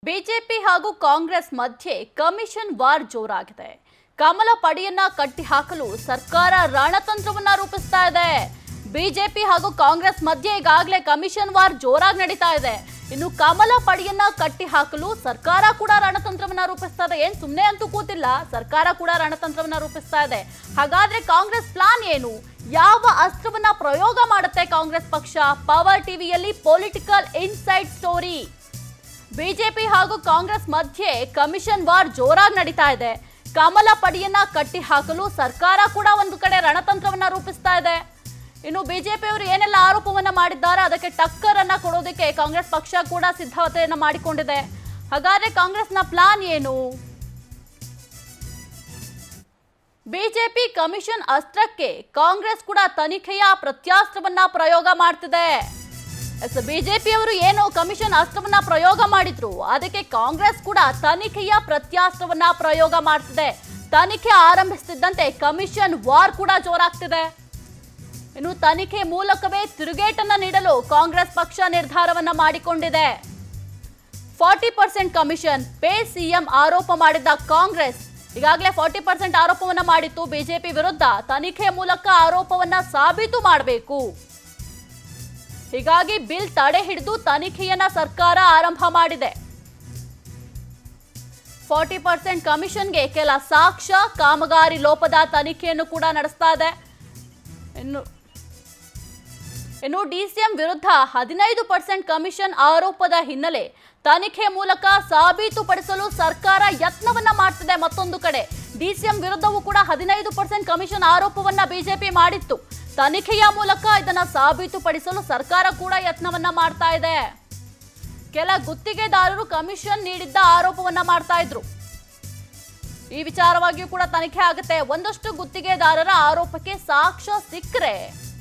BJP ಹಾಗೂ ಕಾಂಗ್ರೆಸ್ ಮಧ್ಯೆ commission war ಜೋರಾಗಿದೆ ಕಮಲ ಪಡಿಯನ್ನ ಕಟ್ಟಿ ಹಾಕಲು ಸರ್ಕಾರ ರಣತಂತ್ರವನ್ನ ರೂಪಿಸ್ತಾ ಇದೆ ಬಿಜೆಪಿ ಹಾಗೂ ಕಾಂಗ್ರೆಸ್ ಮಧ್ಯೆ ಈಗಾಗಲೇ ಕಮಿಷನ್ ವಾರ್ ಜೋರಾಗಿ ನಡೀತಾ ಇದೆ ಇನ್ನು ಕಮಲ ಪಡಿಯನ್ನ ಕಟ್ಟಿ ಹಾಕಲು ಸರ್ಕಾರ ಕೂಡ ರಣತಂತ್ರವನ್ನ ರೂಪಿಸ್ತಾ ಇದೆ ಏನ್ ಸುಮ್ಮನೆ ಅಂತೂ ಕೂತಿಲ್ಲ ಸರ್ಕಾರ ಕೂಡ ರಣತಂತ್ರವನ್ನ ರೂಪಿಸ್ತಾ ಇದೆ ಹಾಗಾದ್ರೆ ಕಾಂಗ್ರೆಸ್ ಪ್ಲಾನ್ ಏನು ಯಾವ ಅಸ್ತ್ರವನ್ನ ಪ್ರಯೋಗ ಮಾಡುತ್ತೆ ಕಾಂಗ್ರೆಸ್ ಪಕ್ಷ ಪವರ್ ಟಿವಿಯಲ್ಲಿ ಪೊಲಿಟಿಕಲ್ ಇನ್ಸೈಡ್ ಸ್ಟೋರಿ ಬಿಜೆಪಿ ಹಾಗೂ ಕಾಂಗ್ರೆಸ್ ಮಧ್ಯೆ ಕಮಿಷನ್ ವಾರ್ ಜೋರಾಗಿ ನಡೀತಾ ಇದೆ ಕಮಲ ಪಡಿಯನ್ನ ಕಟ್ಟಿ ಹಾಕಲು ಸರ್ಕಾರ ಕೂಡ ಒಂದು ಕಡೆ ರಣತಂತ್ರವನ್ನ ರೂಪಿಸ್ತಾ ಇದೆ ಇನ್ನು ಬಿಜೆಪಿಯವರು ಏನೆಲ್ಲ ಆರೋಪವನ್ನ ಮಾಡಿದ್ದಾರೆ ಅದಕ್ಕೆ ಟಕ್ಕರ್ ಅನ್ನ ಕೊಡೋದಕ್ಕೆ ಕಾಂಗ್ರೆಸ್ ಪಕ್ಷ ಕೂಡ ಸಿದ್ಧತೆಯನ್ನ ಮಾಡಿಕೊಂಡಿದೆ ಹಾಗಾದ್ರೆ ಕಾಂಗ್ರೆಸ್ನ ಪ್ಲಾನ್ ಏನು ಬಿಜೆಪಿ ಕಮಿಷನ್ ಅಸ್ತ್ರಕ್ಕೆ ಕಾಂಗ್ರೆಸ್ ಕೂಡ ತನಿಖೆಯ ಪ್ರತ್ಯಾಸ್ತ್ರವನ್ನ ಪ್ರಯೋಗ ಮಾಡ್ತಿದೆ ಎಸ್ ಬಿಜೆಪಿಯವರು ಏನು ಕಮಿಷನ್ ಅಸ್ತ್ರವನ್ನ ಪ್ರಯೋಗ ಮಾಡಿದ್ರು ಅದಕ್ಕೆ ಕಾಂಗ್ರೆಸ್ ಕೂಡ ತನಿಖೆಯ ಪ್ರತ್ಯಾಸ್ತ್ರವನ್ನ ಪ್ರಯೋಗ ಮಾಡ್ತಿದೆ ತನಿಖೆ ಆರಂಭಿಸುತ್ತಿದ್ದಂತೆ ಕಮಿಷನ್ ವಾರ್ ಕೂಡ ಜೋರಾಗ್ತಿದೆ ಇನ್ನು ತನಿಖೆ ಮೂಲಕವೇ ತಿರುಗೇಟನ್ನ ನೀಡಲು ಕಾಂಗ್ರೆಸ್ ಪಕ್ಷ ನಿರ್ಧಾರವನ್ನ ಮಾಡಿಕೊಂಡಿದೆ forty percent commission pay CM ಆರೋಪ ಮಾಡಿದ್ದ ಕಾಂಗ್ರೆಸ್ ಈಗಾಗಲೇ ಫಾರ್ಟಿ ಪರ್ಸೆಂಟ್ ಆರೋಪವನ್ನ ಮಾಡಿತ್ತು ಬಿಜೆಪಿ ವಿರುದ್ಧ ತನಿಖೆ ಮೂಲಕ ಆರೋಪವನ್ನ ಸಾಬೀತು ಮಾಡಬೇಕು ಹೀಗಾಗಿ ಬಿಲ್ ತಡೆ ಹಿಡಿದು ತನಿಖೆಯನ್ನ ಸರ್ಕಾರ ಆರಂಭ ಮಾಡಿದೆ ಫಾರ್ಟಿ ಪರ್ಸೆಂಟ್ ಕಮಿಷನ್ಗೆ ಕೆಲ ಸಾಕ್ಷ್ಯ ಕಾಮಗಾರಿ ಲೋಪದ ತನಿಖೆಯನ್ನು ಕೂಡ ನಡೆಸ್ತಾ ಇದೆ ಇನ್ನು ಇನ್ನು ಡಿಸಿಎಂ ವಿರುದ್ಧ ಹದಿನೈದು ಪರ್ಸೆಂಟ್ ಕಮಿಷನ್ ಆರೋಪದ ಹಿನ್ನೆಲೆ ತನಿಖೆ ಮೂಲಕ ಸಾಬೀತುಪಡಿಸಲು ಸರ್ಕಾರ ಯತ್ನವನ್ನ ಮಾಡ್ತಿದೆ ಮತ್ತೊಂದು ಕಡೆ ಡಿಸಿಎಂ ವಿರುದ್ಧವೂ ಕೂಡ ಹದಿನೈದು ಪರ್ಸೆಂಟ್ ಕಮಿಷನ್ ಆರೋಪವನ್ನ ಬಿಜೆಪಿ ಮಾಡಿತ್ತು ತನಿಖೆಯ ಮೂಲಕ ಇದನ್ನ ಸಾಬೀತುಪಡಿಸಲು ಸರ್ಕಾರ ಕೂಡ ಯತ್ನವನ್ನ ಮಾಡ್ತಾ ಇದೆ ಕೆಲ ಗುತ್ತಿಗೆದಾರರು ಕಮಿಷನ್ ನೀಡಿದ್ದ ಆರೋಪವನ್ನ ಮಾಡ್ತಾ ಇದ್ರು ಈ ವಿಚಾರವಾಗಿಯೂ ಕೂಡ ತನಿಖೆ ಆಗುತ್ತೆ ಒಂದಷ್ಟು ಗುತ್ತಿಗೆದಾರರ ಆರೋಪಕ್ಕೆ ಸಾಕ್ಷ್ಯ ಸಿಕ್ಕರೆ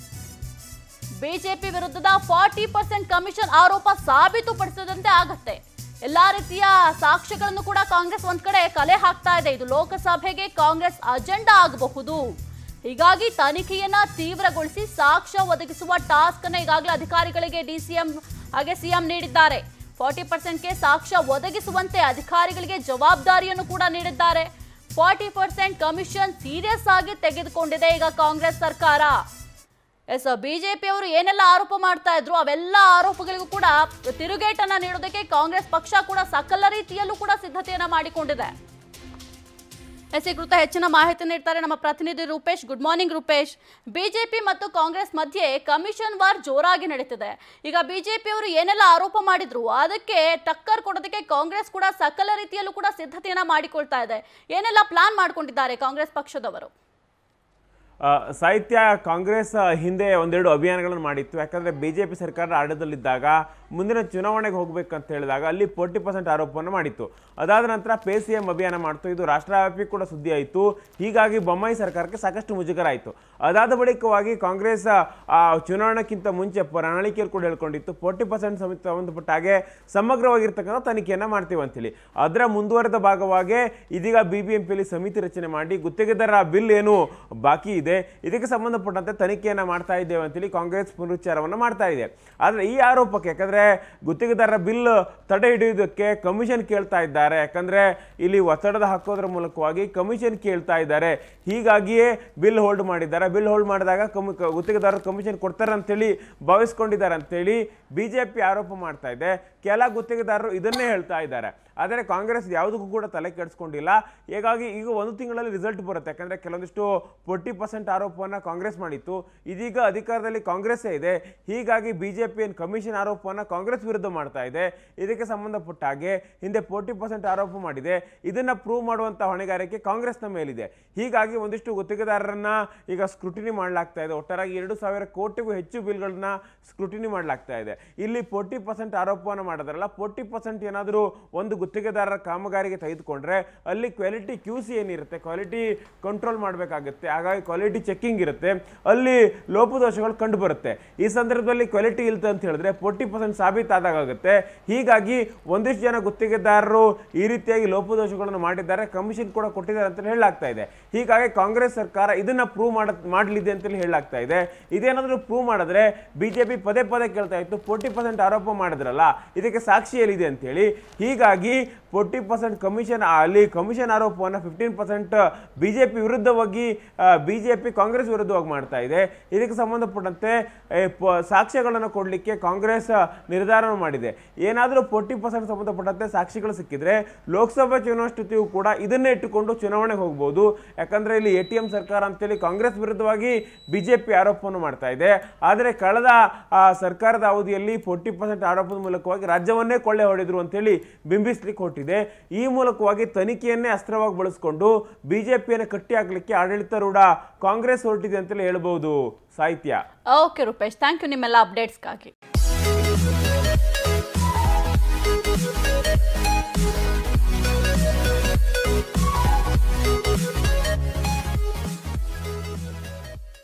ಬಿಜೆಪಿ ವಿರುದ್ಧದ ಫಾರ್ಟಿ ಪರ್ಸೆಂಟ್ ಕಮಿಷನ್ ಆರೋಪ ಸಾಬೀತುಪಡಿಸದಂತೆ ಆಗತ್ತೆ ಎಲ್ಲಾ ರೀತಿಯ ಸಾಕ್ಷ್ಯಗಳನ್ನು ಕೂಡ ಕಾಂಗ್ರೆಸ್ ಒಂದ್ ಕಡೆ ಕಲೆ ಹಾಕ್ತಾ ಇದೆ ಇದು ಲೋಕಸಭೆಗೆ ಕಾಂಗ್ರೆಸ್ ಅಜೆಂಡಾ ಆಗಬಹುದು ಹೀಗಾಗಿ ತನಿಖೆಯನ್ನ ತೀವ್ರಗೊಳಿಸಿ ಸಾಕ್ಷ್ಯ ಒದಗಿಸುವ ಟಾಸ್ಕ್ ಅನ್ನ ಈಗಾಗಲೇ ಅಧಿಕಾರಿಗಳಿಗೆ ಡಿಸಿಎಂ ಹಾಗೆ ಸಿಎಂ ನೀಡಿದ್ದಾರೆ ಫಾರ್ಟಿ ಪರ್ಸೆಂಟ್ಗೆ ಸಾಕ್ಷ್ಯ ಒದಗಿಸುವಂತೆ ಅಧಿಕಾರಿಗಳಿಗೆ ಜವಾಬ್ದಾರಿಯನ್ನು ಕೂಡ ನೀಡಿದ್ದಾರೆ ಫಾರ್ಟಿ ಪರ್ಸೆಂಟ್ ಕಮಿಷನ್ ಸೀರಿಯಸ್ ಆಗಿ ತೆಗೆದುಕೊಂಡಿದೆ ಈಗ ಕಾಂಗ್ರೆಸ್ ಸರ್ಕಾರ ಎಸ್ ಬಿಜೆಪಿ ಅವರು ಏನೆಲ್ಲ ಆರೋಪ ಮಾಡ್ತಾ ಇದ್ರು ಅವೆಲ್ಲ ಆರೋಪಗಳಿಗೂ ಕೂಡ ತಿರುಗೇಟನ್ನ ನೀಡೋದಕ್ಕೆ ಕಾಂಗ್ರೆಸ್ ಪಕ್ಷ ಕೂಡ ಸಕಲ ರೀತಿಯಲ್ಲೂ ಕೂಡ ಸಿದ್ಧತೆಯನ್ನ ಮಾಡಿಕೊಂಡಿದೆ ಎಸ್ ಈ ಕುರಿತ ಹೆಚ್ಚಿನ ಮಾಹಿತಿ ನೀಡ್ತಾರೆ ನಮ್ಮ ಪ್ರತಿನಿಧಿ Rupesh good morning Rupesh BJP ಮತ್ತು ಕಾಂಗ್ರೆಸ್ ಮಧ್ಯೆ ಕಮಿಷನ್ ವಾರ್ ಜೋರಾಗಿ ನಡೀತಿದೆ ಈಗ ಬಿಜೆಪಿಯವರು ಏನೆಲ್ಲ ಆರೋಪ ಮಾಡಿದ್ರು ಅದಕ್ಕೆ ಟಕ್ಕರ್ ಕೊಡೋದಕ್ಕೆ ಕಾಂಗ್ರೆಸ್ ಕೂಡ ಸಕಲ ರೀತಿಯಲ್ಲೂ ಕೂಡ ಸಿದ್ಧತೆಯನ್ನ ಮಾಡಿಕೊಳ್ತಾ ಇದೆ ಏನೆಲ್ಲ ಪ್ಲಾನ್ ಮಾಡ್ಕೊಂಡಿದ್ದಾರೆ ಕಾಂಗ್ರೆಸ್ ಪಕ್ಷದವರು ಆ, ಸಾಹಿತ್ಯ ಕಾಂಗ್ರೆಸ್ ಆ, ಹಿಂದೆ ಒಂದೆರಡು ಅಭಿಯಾನಗಳನ್ನು ಮಾಡಿತ್ತು ಯಾಕಂದರೆ ಬಿ ಜೆ ಪಿ ಸರ್ಕಾರ ಆಡಳಿತದಲ್ಲಿದ್ದಾಗ ಮುಂದಿನ ಚುನಾವಣೆಗೆ ಹೋಗ್ಬೇಕಂತ ಹೇಳಿದಾಗ ಅಲ್ಲಿ ಫೋರ್ಟಿ ಪರ್ಸೆಂಟ್ ಆರೋಪವನ್ನು ಮಾಡಿತ್ತು ಅದಾದ ನಂತರ ಪೇ ಸಿ ಎಂ ಅಭಿಯಾನ ಮಾಡ್ತು ಇದು ರಾಷ್ಟ್ರವ್ಯಾಪಿ ಕೂಡ ಸುದ್ದಿ ಆಯಿತು ಹೀಗಾಗಿ ಬೊಮ್ಮಾಯಿ ಸರ್ಕಾರಕ್ಕೆ ಸಾಕಷ್ಟು ಮುಜುಗರ ಆಯಿತು ಅದಾದ ಬಳಿಕವಾಗಿ ಕಾಂಗ್ರೆಸ್ ಆ ಚುನಾವಣೆಗಿಂತ ಮುಂಚೆ ಪ್ರಣಾಳಿಕೆಯಲ್ಲಿ ಕೂಡ ಹೇಳ್ಕೊಂಡಿತ್ತು ಫೋರ್ಟಿ ಪರ್ಸೆಂಟ್ ಸಮಿತಿ ಸಂಬಂಧಪಟ್ಟ ಹಾಗೆ ಸಮಗ್ರವಾಗಿರ್ತಕ್ಕಂಥ ತನಿಖೆಯನ್ನು ಮಾಡ್ತೀವಿ ಅಂತೇಳಿ ಅದರ ಮುಂದುವರೆದ ಭಾಗವಾಗಿ ಇದೀಗ ಬಿ ಬಿ ಎಂ ಪಿಯಲ್ಲಿ ಸಮಿತಿ ರಚನೆ ಮಾಡಿ ಗುತ್ತಿಗೆದಾರ ಬಿಲ್ ಏನು ಬಾಕಿ ಇದೆ ಇದಕ್ಕೆ ಸಂಬಂಧಪಟ್ಟಂತೆ ತನಿಖೆಯನ್ನು ಮಾಡ್ತಾ ಇದ್ದೇವೆ ಅಂತೇಳಿ ಕಾಂಗ್ರೆಸ್ ಪುನರುಚ್ಚಾರವನ್ನು ಮಾಡ್ತಾ ಇದೆ ಆದರೆ ಈ ಆರೋಪಕ್ಕೆ ಯಾಕಂದರೆ ಗುತ್ತಿಗೆದಾರರ ಬಿಲ್ ತಡೆ ಹಿಡಿಯುವುದಕ್ಕೆ ಕಮಿಷನ್ ಕೇಳ್ತಾ ಇದ್ದಾರೆ ಯಾಕಂದರೆ ಇಲ್ಲಿ ಒತ್ತಡದ ಹಾಕೋದ್ರ ಮೂಲಕವಾಗಿ ಕಮಿಷನ್ ಕೇಳ್ತಾ ಇದ್ದಾರೆ ಹೀಗಾಗಿಯೇ ಬಿಲ್ ಹೋಲ್ಡ್ ಮಾಡಿದ್ದಾರೆ ಬಿಲ್ ಹೋಲ್ಡ್ ಮಾಡಿದಾಗ ಕಮಿ ಕ- ಗುತ್ತಿಗೆದಾರರು ಕಮಿಷನ್ ಕೊಡ್ತಾರೆ ಅಂತೇಳಿ ಭಾವಿಸ್ಕೊಂಡಿದ್ದಾರೆ ಅಂತೇಳಿ ಬಿ ಜೆ ಪಿ ಆರೋಪ ಮಾಡ್ತಾ ಇದೆ ಕೆಲ ಗುತ್ತಿಗೆದಾರರು ಇದನ್ನೇ ಹೇಳ್ತಾ ಇದ್ದಾರೆ ಆದರೆ ಕಾಂಗ್ರೆಸ್ ಯಾವುದಕ್ಕೂ ಕೂಡ ತಲೆ ಕೆಡಿಸ್ಕೊಂಡಿಲ್ಲ ಹೀಗಾಗಿ ಈಗ ಒಂದು ತಿಂಗಳಲ್ಲಿ ರಿಸಲ್ಟ್ ಬರುತ್ತೆ ಯಾಕಂದರೆ ಕೆಲವೊಂದಿಷ್ಟು ಫೋರ್ಟಿ ಪರ್ಸೆಂಟ್ ಆರೋಪವನ್ನು ಕಾಂಗ್ರೆಸ್ ಮಾಡಿತ್ತು ಇದೀಗ ಅಧಿಕಾರದಲ್ಲಿ ಕಾಂಗ್ರೆಸ್ಸೇ ಇದೆ ಹೀಗಾಗಿ ಬಿ ಜೆ ಪಿ ಕಮಿಷನ್ ಆರೋಪವನ್ನು ಕಾಂಗ್ರೆಸ್ ವಿರುದ್ಧ ಮಾಡ್ತಾ ಇದೆ ಇದಕ್ಕೆ ಸಂಬಂಧಪಟ್ಟ ಹಾಗೆ ಹಿಂದೆ ಫೋರ್ಟಿ ಪರ್ಸೆಂಟ್ ಆರೋಪ ಮಾಡಿದೆ ಇದನ್ನು ಪ್ರೂವ್ ಮಾಡುವಂಥ ಹೊಣೆಗಾರಿಕೆ ಕಾಂಗ್ರೆಸ್ನ ಮೇಲಿದೆ ಹೀಗಾಗಿ ಒಂದಿಷ್ಟು ಗುತ್ತಿಗೆದಾರರನ್ನ ಈಗ ಸ್ಕ್ರೂಟಿನಿ ಮಾಡಲಾಗ್ತಾ ಇದೆ ಒಟ್ಟಾರೆಯಾಗಿ ಎರಡು ಸಾವಿರ ಕೋಟಿಗೂ ಹೆಚ್ಚು ಬಿಲ್ಗಳನ್ನ ಸ್ಕ್ರೂಟಿನಿ ಮಾಡಲಾಗ್ತಾ ಇದೆ ಇಲ್ಲಿ ಫೋರ್ಟಿ ಪರ್ಸೆಂಟ್ ಆರೋಪವನ್ನು ಮಾಡೋದ್ರಲ್ಲ ಫೋರ್ಟಿ ಪರ್ಸೆಂಟ್ ಏನಾದರೂ ಒಂದು ಗುತ್ತಿಗೆದಾರರ ಕಾಮಗಾರಿಗೆ ತೆಗೆದುಕೊಂಡ್ರೆ ಅಲ್ಲಿ ಕ್ವಾಲಿಟಿ ಕ್ಯೂ ಸಿ ಏನಿರುತ್ತೆ ಕ್ವಾಲಿಟಿ ಕಂಟ್ರೋಲ್ ಮಾಡಬೇಕಾಗುತ್ತೆ ಹಾಗಾಗಿ ಕ್ವಾಲಿಟಿ ಕ್ವಾಲಿಟಿ ಚೆಕಿಂಗ್ ಇರುತ್ತೆ ಅಲ್ಲಿ ಲೋಪದೋಷಗಳು ಕಂಡು ಬರುತ್ತೆ ಈ ಸಂದರ್ಭದಲ್ಲಿ ಕ್ವಾಲಿಟಿ ಇಲ್ತ ಅಂತ ಹೇಳಿದ್ರೆ ಫೋರ್ಟಿ ಪರ್ಸೆಂಟ್ ಸಾಬೀತಾದಾಗುತ್ತೆ ಹೀಗಾಗಿ ಒಂದಿಷ್ಟು ಜನ ಗುತ್ತಿಗೆದಾರರು ಈ ರೀತಿಯಾಗಿ ಲೋಪದೋಷಗಳನ್ನು ಮಾಡಿದ್ದಾರೆ ಕಮಿಷನ್ ಕೂಡ ಕೊಟ್ಟಿದ್ದಾರೆ ಅಂತ ಹೇಳಲಾಗ್ತಾ ಇದೆ ಹೀಗಾಗಿ ಕಾಂಗ್ರೆಸ್ ಸರ್ಕಾರ ಇದನ್ನ ಪ್ರೂವ್ ಮಾಡ ಮಾಡಲಿದೆ ಅಂತೇಳಿ ಹೇಳಲಾಗ್ತಾ ಇದೆ ಇದೇನಾದ್ರೂ ಪ್ರೂವ್ ಮಾಡಿದ್ರೆ ಬಿಜೆಪಿ ಪದೇ ಪದೇ ಕೇಳ್ತಾ ಇತ್ತು ಫೋರ್ಟಿ ಪರ್ಸೆಂಟ್ ಆರೋಪ ಮಾಡಿದ್ರಲ್ಲ ಇದಕ್ಕೆ ಸಾಕ್ಷಿ ಎಲ್ಲಿದೆ ಅಂತೇಳಿ ಹೀಗಾಗಿ ಫೋರ್ಟಿ ಪರ್ಸೆಂಟ್ ಕಮಿಷನ್ ಅಲ್ಲಿ ಕಮಿಷನ್ ಆರೋಪವನ್ನು ಫಿಫ್ಟೀನ್ ಪರ್ಸೆಂಟ್ ಬಿಜೆಪಿ ವಿರುದ್ಧವಾಗಿ ಬಿಜೆಪಿ ಕಾಂಗ್ರೆಸ್ ವಿರುದ್ಧವಾಗಿ ಮಾಡ್ತಾ ಇದೆ ಇದಕ್ಕೆ ಸಂಬಂಧಪಟ್ಟಂತೆ ಏ, ಪ- ಸಾಕ್ಷ್ಯಗಳನ್ನು ಕೊಡಲಿಕ್ಕೆ ಕಾಂಗ್ರೆಸ್ ನಿರ್ಧಾರ ಮಾಡಿದೆ ಏನಾದರೂ ಫೋರ್ಟಿ ಪರ್ಸೆಂಟ್ ಸಂಬಂಧಪಟ್ಟಂತೆ ಸಾಕ್ಷಿಗಳು ಸಿಕ್ಕಿದ್ರೆ ಲೋಕಸಭಾ ಚುನಾವಣೆಯೂ ಕೂಡ ಇದನ್ನೇ ಇಟ್ಟುಕೊಂಡು ಚುನಾವಣೆಗೆ ಹೋಗ್ಬೋದು ಯಾಕಂದ್ರೆ ಇಲ್ಲಿ ಎ ಟಿ ಎಂ ಸರ್ಕಾರ ಅಂತೇಳಿ ಕಾಂಗ್ರೆಸ್ ವಿರುದ್ಧವಾಗಿ ಬಿಜೆಪಿ ಆರೋಪವನ್ನು ಮಾಡ್ತಾ ಇದೆ ಆದರೆ ಕಳೆದ ಆ, ಸರ್ಕಾರದ ಅವಧಿಯಲ್ಲಿ ಫೋರ್ಟಿ ಪರ್ಸೆಂಟ್ ಆರೋಪದ ಮೂಲಕವಾಗಿ ರಾಜ್ಯವನ್ನೇ ಕೊಳ್ಳೆ ಹೊಡೆದ್ರು ಅಂತೇಳಿ ಬಿಂಬಿಸ್ಲಿಕ್ಕೆ ಹೊಟ್ಟಿದೆ ಈ ಮೂಲಕವಾಗಿ ತನಿಖೆಯನ್ನೇ ಅಸ್ತ್ರವಾಗಿ ಬಳಸಿಕೊಂಡು ಬಿಜೆಪಿಯನ್ನು ಕಟ್ಟಿ ಹಾಕಲಿಕ್ಕೆ ಆಡಳಿತಾರೂಢ ಕಾಂಗ್ರೆಸ್ ಹೊರಟಿದೆ ಅಂತಲೇ ಹೇಳ್ಬೋದು ಸಾಹಿತ್ಯ ಓಕೆ ರೂಪೇಶ್ ಥ್ಯಾಂಕ್ ಯು ನಿಮ್ಮೆಲ್ಲ ಅಪ್ಡೇಟ್ಸ್ಗಾಗಿ